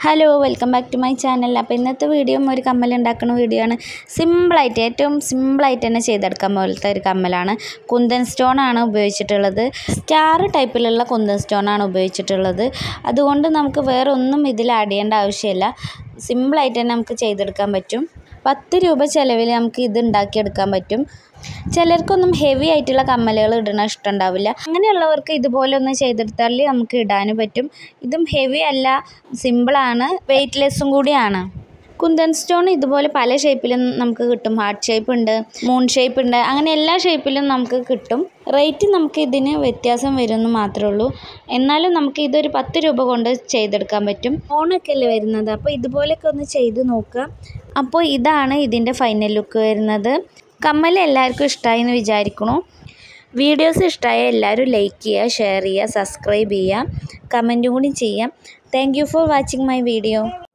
hello welcome back to my channel അപ്പോൾ ഇന്നത്തെ video ഒരു കമ്മൽ ഉണ്ടാക്കുന്ന വീഡിയോ ആണ് സിമ്പിളായിട്ട് ഏറ്റവും സിമ്പിളായിട്ട് തന്നെ ചെയ്തെടുക്കാൻ പോലത്തെ ഒരു കമ്മലാണ് കുന്തൻ സ്റ്റോൺ ആണ് ഉപയോഗിച്ചിട്ടുള്ളത് സ്റ്റാർ ടൈപ്പിലുള്ള കുന്തൻ സ്റ്റോൺ ആണ് ഉപയോഗിച്ചിട്ടുള്ളത് അതുകൊണ്ട് നമുക്ക് വേറെ ഒന്നും ഇതിൽ ആഡ് ചെയ്യേണ്ട ആവശ്യമില്ല സിമ്പിളായിട്ട് തന്നെ നമുക്ക് ചെയ്തെടുക്കാൻ പറ്റും പത്ത് രൂപ ചിലവിൽ നമുക്ക് ഇത് ഉണ്ടാക്കിയെടുക്കാൻ പറ്റും ചിലർക്കൊന്നും ഹെവി ആയിട്ടുള്ള കമ്മലുകൾ ഇടണ ഇഷ്ടമുണ്ടാവില്ല അങ്ങനെയുള്ളവർക്ക് ഇതുപോലെ ഒന്ന് ചെയ്തെടുത്താൽ നമുക്ക് ഇടാനും പറ്റും ഇതും ഹെവി അല്ല സിമ്പിളാണ് വെയ്റ്റ്ലെസ്സും കൂടിയാണ് കുന്തൻ സ്റ്റോൺ ഇതുപോലെ പല ഷേപ്പിലും നമുക്ക് കിട്ടും ഹാർട്ട് ഷേപ്പ് ഉണ്ട് മൂൺ ഷേപ്പ് ഉണ്ട് അങ്ങനെ എല്ലാ ഷേപ്പിലും നമുക്ക് കിട്ടും റേറ്റ് നമുക്ക് ഇതിന് വ്യത്യാസം വരുമെന്ന് മാത്രമേ ഉള്ളൂ എന്നാലും നമുക്ക് ഇതൊരു പത്ത് രൂപ കൊണ്ട് ചെയ്തെടുക്കാൻ പറ്റും ഓണൊക്കെ അല്ലേ വരുന്നത് അപ്പോൾ ഇതുപോലെയൊക്കെ ഒന്ന് ചെയ്ത് നോക്കുക അപ്പോൾ ഇതാണ് ഇതിൻ്റെ ഫൈനൽ ലുക്ക് വരുന്നത് കമ്മൽ എല്ലാവർക്കും ഇഷ്ടമായി എന്ന് വിചാരിക്കണു വീഡിയോസ് ഇഷ്ടമായ എല്ലാവരും ലൈക്ക് ചെയ്യുക ഷെയർ ചെയ്യുക സബ്സ്ക്രൈബ് ചെയ്യുക കമൻറ്റും കൂടി ചെയ്യാം thank you for watching my video